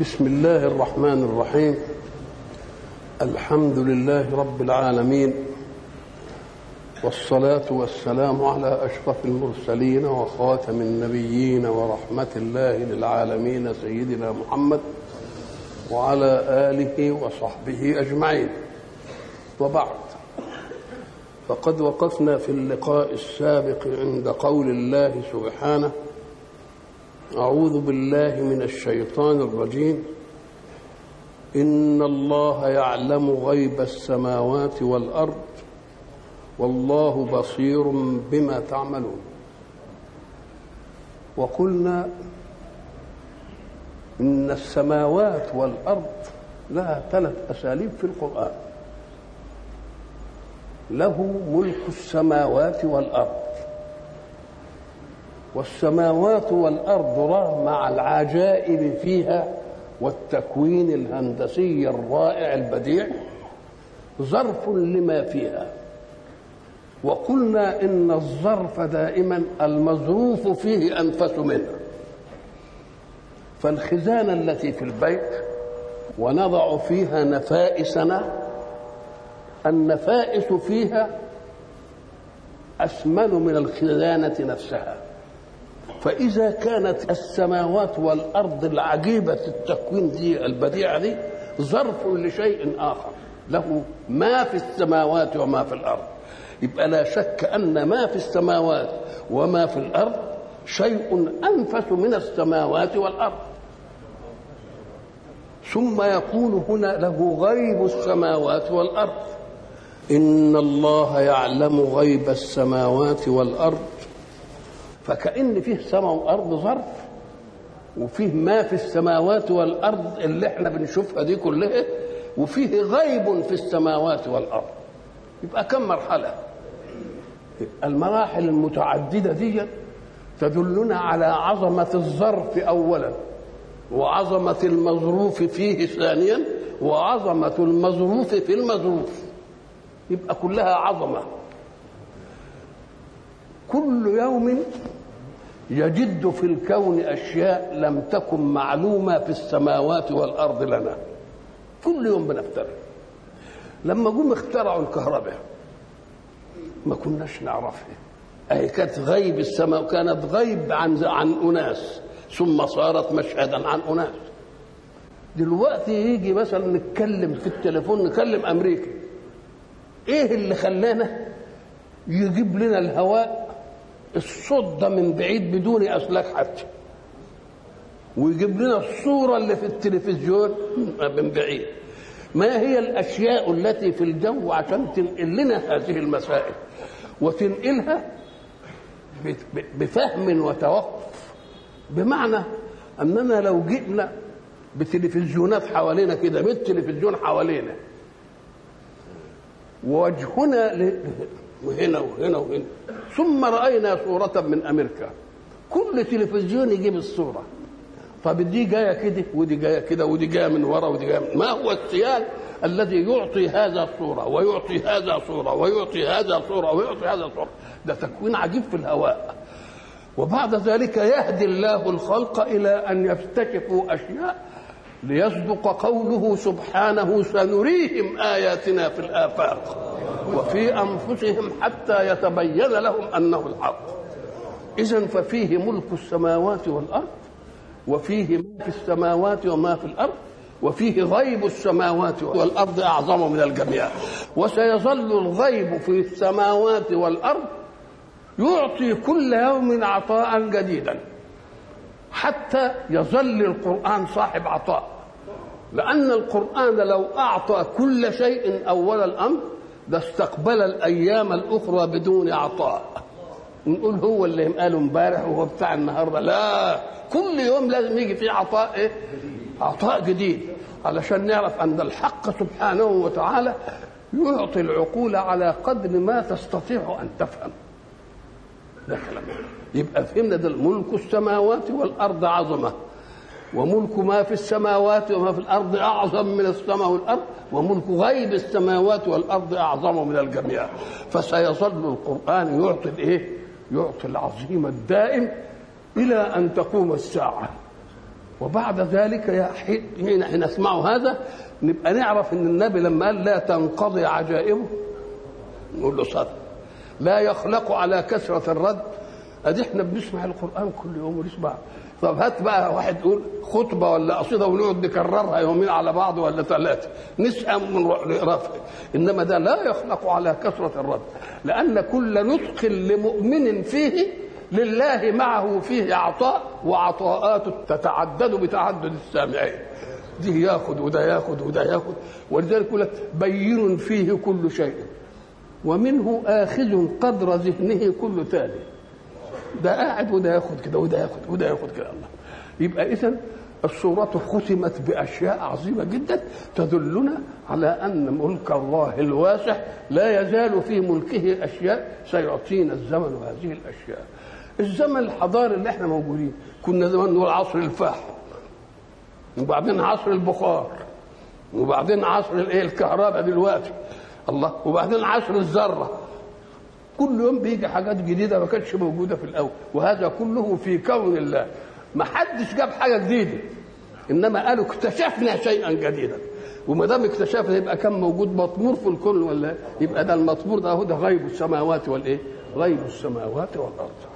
بسم الله الرحمن الرحيم الحمد لله رب العالمين والصلاة والسلام على أشرف المرسلين وخاتم النبيين ورحمة الله للعالمين سيدنا محمد وعلى آله وصحبه أجمعين وبعد فقد وقفنا في اللقاء السابق عند قول الله سبحانه أعوذ بالله من الشيطان الرجيم إن الله يعلم غيب السماوات والأرض والله بصير بما تعملون وقلنا إن السماوات والأرض لها ثلاث أساليب في القرآن له ملك السماوات والأرض والسماوات والأرض رغم مع العجائب فيها والتكوين الهندسي الرائع البديع ظرف لما فيها وقلنا إن الظرف دائما المظروف فيه أنفس منه فالخزانة التي في البيت ونضع فيها نفائسنا النفائس فيها أثمن من الخزانة نفسها فإذا كانت السماوات والأرض العجيبة التكوين دي البديعة دي ظرف لشيء آخر له ما في السماوات وما في الأرض يبقى لا شك أن ما في السماوات وما في الأرض شيء أنفس من السماوات والأرض ثم يقول هنا له غيب السماوات والأرض إن الله يعلم غيب السماوات والأرض فكأن فيه سماء وأرض ظرف وفيه ما في السماوات والأرض اللي احنا بنشوفها دي كلها وفيه غيب في السماوات والأرض يبقى كم مرحلة المراحل المتعددة دي تدلنا على عظمة الظرف أولا وعظمة المظروف فيه ثانيا وعظمة المظروف في المظروف يبقى كلها عظمة كل يوم يجد في الكون أشياء لم تكن معلومة في السماوات والأرض لنا كل يوم بنفترض لما جم اخترعوا الكهرباء ما كناش نعرفها أي كانت غيب السماء كانت غيب عن عن أناس ثم صارت مشهدا عن أناس دلوقتي يجي مثلا نتكلم في التليفون نكلم أمريكا إيه اللي خلانا يجيب لنا الهواء الصوت ده من بعيد بدون أسلاك حتى ويجيب لنا الصورة اللي في التلفزيون من بعيد ما هي الأشياء التي في الجو عشان تنقل لنا هذه المسائل وتنقلها بفهم وتوقف بمعنى أننا لو جئنا بتلفزيونات حوالينا كده 100 تلفزيون حوالينا ووجهنا وهنا وهنا وهنا ثم رأينا صورة من أمريكا كل تلفزيون يجيب الصورة طب دي جاية كده ودي جاية كده ودي جاية من ورا ودي جاية من ما هو السيال الذي يعطي هذا صورة ويعطي هذا صورة ويعطي هذا صورة ويعطي هذا صورة ده تكوين عجيب في الهواء وبعد ذلك يهدي الله الخلق إلى أن يكتشفوا أشياء ليصدق قوله سبحانه سنريهم آياتنا في الآفاق وفي أنفسهم حتى يتبين لهم أنه الحق إذا ففيه ملك السماوات والأرض وفيه ما في السماوات وما في الأرض وفيه غيب السماوات والأرض أعظم من الجميع وسيظل الغيب في السماوات والأرض يعطي كل يوم عطاء جديدا حتى يظل القرآن صاحب عطاء لأن القرآن لو أعطى كل شيء أول الأمر لاستقبل الأيام الأخرى بدون عطاء نقول هو اللي قاله امبارح وهو بتاع النهارده لا كل يوم لازم يجي فيه عطاء ايه؟ عطاء جديد علشان نعرف ان الحق سبحانه وتعالى يعطي العقول على قدر ما تستطيع ان تفهم ده كلام يبقى فهمنا ده ملك السماوات والارض عظمه وملك ما في السماوات وما في الارض اعظم من السماء والارض وملك غيب السماوات والارض اعظم من الجميع فسيظل القران يعطي الايه؟ يعطي العظيم الدائم الى ان تقوم الساعه وبعد ذلك يا حين حين نسمع هذا نبقى نعرف ان النبي لما قال لا تنقضي عجائبه نقول له صدق لا يخلق على كثرة الرد ادي احنا بنسمع القرآن كل يوم ونسمع طب هات بقى واحد يقول خطبة ولا قصيدة ونقعد نكررها يومين على بعض ولا ثلاثة نسأم ونروح نقراها إنما ده لا يخلق على كثرة الرد لأن كل نطق لمؤمن فيه لله معه فيه عطاء وعطاءات تتعدد بتعدد السامعين دي ياخد وده ياخد وده ياخد ولذلك يقول لك بين فيه كل شيء ومنه آخذ قدر ذهنه كل تالي ده قاعد وده ياخد كده وده ياخد وده ياخد كده الله يبقى إذا السورة ختمت بأشياء عظيمة جدا تدلنا على أن ملك الله الواسع لا يزال في ملكه أشياء سيعطينا الزمن هذه الأشياء الزمن الحضاري اللي احنا موجودين كنا زمان نقول عصر الفحم وبعدين عصر البخار وبعدين عصر الايه الكهرباء دلوقتي الله وبعدين عصر الذره كل يوم بيجي حاجات جديده ما كانتش موجوده في الاول وهذا كله في كون الله ما حدش جاب حاجه جديده انما قالوا اكتشفنا شيئا جديدا وما دام اكتشفنا يبقى كان موجود مطمور في الكون ولا يبقى ده المطمور ده هو ده غيب السماوات والايه؟ غيب السماوات والارض